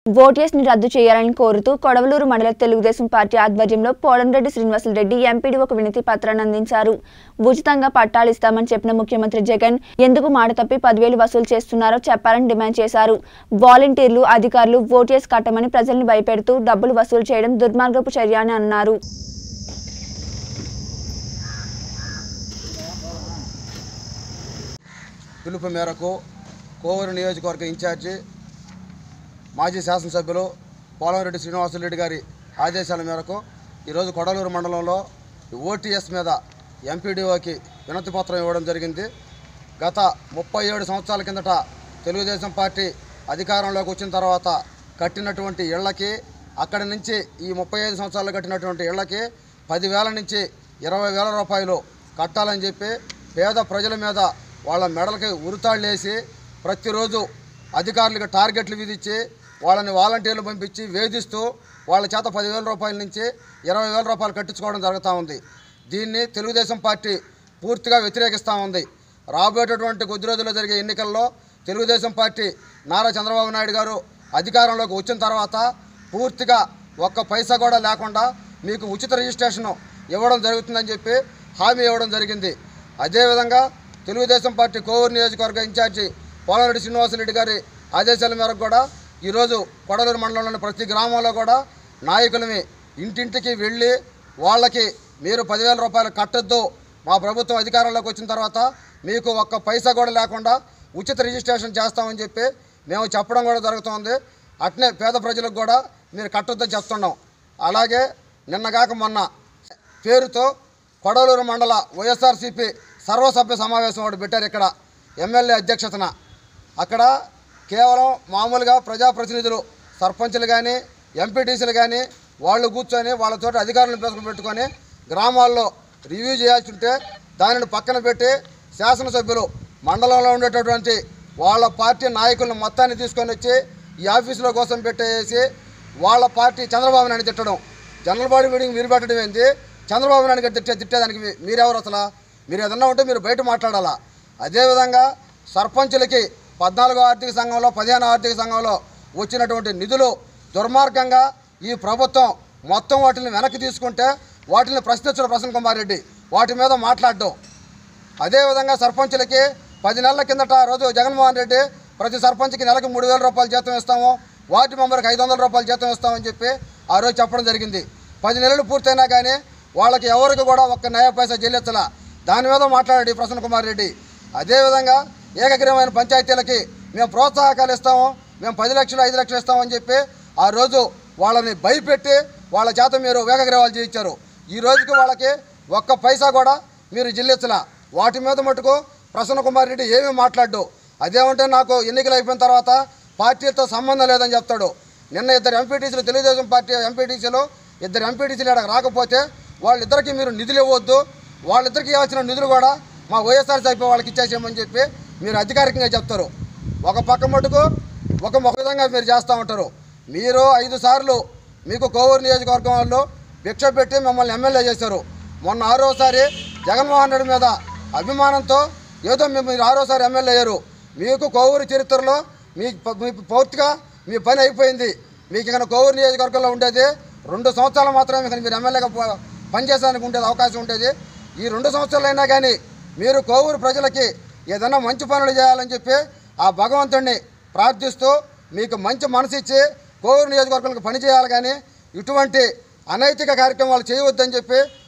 ఓటీఎస్ని రద్దు చేయాలని కోరుతూ కొడవలూరు మండల తెలుగుదేశం పార్టీ ఆధ్వర్యంలో పోలంరెడ్డి శ్రీనివాసులరెడ్డి ఎంపీడీ ఒక వినతి పత్రాన్ని అందించారు ఉచితంగా పట్టాలు ఇస్తామని చెప్పిన ముఖ్యమంత్రి జగన్ ఎందుకు మాట తప్పి పదివేలు వసూలు చేస్తున్నారో చెప్పాలని డిమాండ్ చేశారు వాలంటీర్లు అధికారులు ఓటీఎస్ కట్టమని ప్రజల్ని భయపెడుతూ డబ్బులు వసూలు చేయడం దుర్మార్గపు చర్య అని అన్నారు పిలుపు మేరకు కోవూరు నియోజకవర్గ ఇన్ఛార్జి మాజీ శాసనసభ్యులు పోలంరెడ్డి శ్రీనివాసరెడ్డి గారి ఆదేశాల మేరకు ఈరోజు కొడలూరు మండలంలో ఓటీఎస్ మీద ఎంపీడీఓకి వినతి పత్రం ఇవ్వడం జరిగింది గత ముప్పై ఏడు సంవత్సరాల కిందట తెలుగుదేశం పార్టీ అధికారంలోకి వచ్చిన తర్వాత కట్టినటువంటి ఇళ్లకి అక్కడి నుంచి ఈ ముప్పై ఐదు సంవత్సరాలు కట్టినటువంటి ఇళ్లకి పదివేల నుంచి ఇరవై వేల రూపాయలు కట్టాలని చెప్పి పేద ప్రజల మీద వాళ్ళ మెడలకి ఉరితాళ్ళేసి ప్రతిరోజు అధికారులకు టార్గెట్లు విధించి వాళ్ళని వాలంటీర్లు పంపించి వేధిస్తూ వాళ్ళ చేత పదివేల రూపాయల నుంచి ఇరవై వేల రూపాయలు కట్టించుకోవడం జరుగుతూ ఉంది దీన్ని తెలుగుదేశం పార్టీ పూర్తిగా వ్యతిరేకిస్తూ ఉంది రాబోయేటటువంటి కొద్ది రోజుల్లో జరిగే ఎన్నికల్లో తెలుగుదేశం పార్టీ నారా చంద్రబాబు నాయుడు గారు అధికారంలోకి వచ్చిన తర్వాత పూర్తిగా ఒక్క పైసా కూడా లేకుండా మీకు ఉచిత రిజిస్ట్రేషన్ ఇవ్వడం జరుగుతుందని చెప్పి హామీ ఇవ్వడం జరిగింది అదేవిధంగా తెలుగుదేశం పార్టీ కోవూరు నియోజకవర్గ ఇన్ఛార్జి పోలారెడ్డి శ్రీనివాసరెడ్డి గారి ఆదేశాల మేరకు కూడా ఈరోజు కొడలూరు మండలంలోని ప్రతి గ్రామంలో కూడా నాయకులమి ఇంటింటికి వెళ్ళి వాళ్ళకి మీరు పదివేల రూపాయలు కట్టొద్దు మా ప్రభుత్వం అధికారంలోకి వచ్చిన తర్వాత మీకు ఒక్క పైసా కూడా లేకుండా ఉచిత రిజిస్ట్రేషన్ చేస్తామని చెప్పి మేము చెప్పడం కూడా జరుగుతుంది అట్నే పేద ప్రజలకు కూడా మీరు కట్టొద్దని చెప్తున్నాం అలాగే నిన్నగాక మొన్న పేరుతో కొడలూరు మండల వైఎస్ఆర్సీపీ సర్వసభ్య సమావేశం ఒకటి పెట్టారు ఇక్కడ ఎమ్మెల్యే అధ్యక్షతన అక్కడ కేవలం మామూలుగా ప్రజాప్రతినిధులు సర్పంచులు కానీ ఎంపీటీసీలు కానీ వాళ్ళు కూర్చొని వాళ్ళతో అధికారులను పెట్టుకుని పెట్టుకొని గ్రామాల్లో రివ్యూ చేయాల్సి ఉంటే దానిని పక్కన పెట్టి శాసనసభ్యులు మండలంలో ఉండేటటువంటి వాళ్ళ పార్టీ నాయకులను మొత్తాన్ని తీసుకొని వచ్చి ఈ ఆఫీసులో కోసం పెట్టేసి వాళ్ళ పార్టీ చంద్రబాబు నాయుడు తిట్టడం జనరల్ బాడీ మీటింగ్ మీరు పెట్టడం ఏంది చంద్రబాబు నాయుడు గారు తిట్టే తిట్టేదానికి మీ- మీరెవరు అసలు మీరు ఏదన్నా ఉంటే మీరు బయట మాట్లాడాలా అదేవిధంగా సర్పంచులకి పద్నాలుగో ఆర్థిక సంఘంలో పదిహేను ఆర్థిక సంఘంలో వచ్చినటువంటి నిధులు దుర్మార్గంగా ఈ ప్రభుత్వం మొత్తం వాటిని వెనక్కి తీసుకుంటే వాటిని ప్రశ్నించడం ప్రసన్న కుమార్ రెడ్డి వాటి మీద మాట్లాడడం అదేవిధంగా సర్పంచులకి పది నెలల కిందట ఆ రోజు జగన్మోహన్ రెడ్డి ప్రతి సర్పంచ్కి నెలకు మూడు వేల రూపాయలు జీతం ఇస్తాము వార్డు మెంబర్కి ఐదు వందల రూపాయలు జీతం ఇస్తామని చెప్పి ఆ రోజు చెప్పడం జరిగింది పది నెలలు పూర్తయినా కానీ వాళ్ళకి ఎవరికి కూడా ఒక్క న్యాయ పైసా చెల్లించాల దాని మీద మాట్లాడాడు ఈ ప్రసన్న కుమార్ రెడ్డి అదేవిధంగా ఏకగ్రీవమైన పంచాయతీలకి మేము ప్రోత్సాహకాలు ఇస్తాము మేము పది లక్షలు ఐదు లక్షలు ఇస్తామని చెప్పి ఆ రోజు వాళ్ళని భయపెట్టి వాళ్ళ చేత మీరు వేగగ్రీవాలు చేయించారు ఈ రోజుకి వాళ్ళకి ఒక్క పైసా కూడా మీరు జిల్లించలా వాటి మీద మటుకు ప్రసన్న కుమార్ రెడ్డి ఏమీ మాట్లాడు అదేమంటే నాకు ఎన్నికలు అయిపోయిన తర్వాత పార్టీతో సంబంధం లేదని చెప్తాడు నిన్న ఇద్దరు ఎంపీటీసీలు తెలుగుదేశం పార్టీ ఎంపీటీసీలు ఇద్దరు ఎంపీటీసీలు ఇక్కడ రాకపోతే వాళ్ళిద్దరికి మీరు నిధులు ఇవ్వద్దు వాళ్ళిద్దరికి ఇవ్వాల్సిన నిధులు కూడా మా వైఎస్ఆర్సీపీ వాళ్ళకి ఇచ్చేసేయమని చెప్పి మీరు అధికారికంగా చెప్తారు ఒక పక్క మటుకు ఒక ఒక విధంగా మీరు చేస్తూ ఉంటారు మీరు ఐదు సార్లు మీకు కోవూరు నియోజకవర్గం వాళ్ళు భిక్ష పెట్టి మిమ్మల్ని ఎమ్మెల్యే చేశారు మొన్న ఆరోసారి జగన్మోహన్ రెడ్డి మీద అభిమానంతో ఏదో మేము మీరు ఆరోసారి ఎమ్మెల్యే అయ్యారు మీకు కోవూరు చరిత్రలో మీ ప- మీ పూర్తిగా మీ పని అయిపోయింది మీకు ఇక్కడ కోవూరు నియోజకవర్గంలో ఉండేది రెండు సంవత్సరాలు మాత్రమే ఇక్కడ మీరు ఎమ్మెల్యేగా ప- పనిచేసేందుకు ఉండేది అవకాశం ఉండేది ఈ రెండు సంవత్సరాలైనా కానీ మీరు కోవూరు ప్రజలకి ఏదైనా మంచి పనులు చేయాలని చెప్పి ఆ భగవంతుడిని ప్రార్థిస్తూ మీకు మంచి మనసు ఇచ్చి కోవూరు నియోజకవర్గాలకు పని చేయాలి కానీ ఇటువంటి అనైతిక కార్యక్రమాలు చేయవద్దని చెప్పి